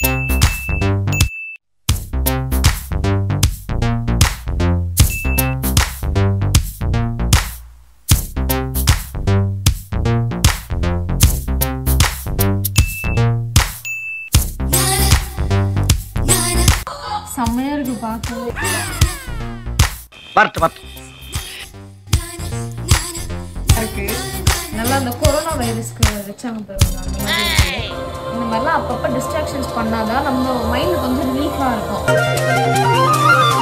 செம்மையா இருக்கு பார்க்கவே வரட்டு வரட்டு இருக்கு நல்லா அந்த கொரோனா வைரஸ்க்கு வச்சாங்க பாருங்க அந்த மாதிரி இருக்கு. இந்த மாதிரிலாம் அப்பப்போ டிஸ்ட்ராக்ஷன்ஸ் பண்ணாதான் நம்ம மைண்ட் கொஞ்சம் ரிலீஃபாக இருக்கும்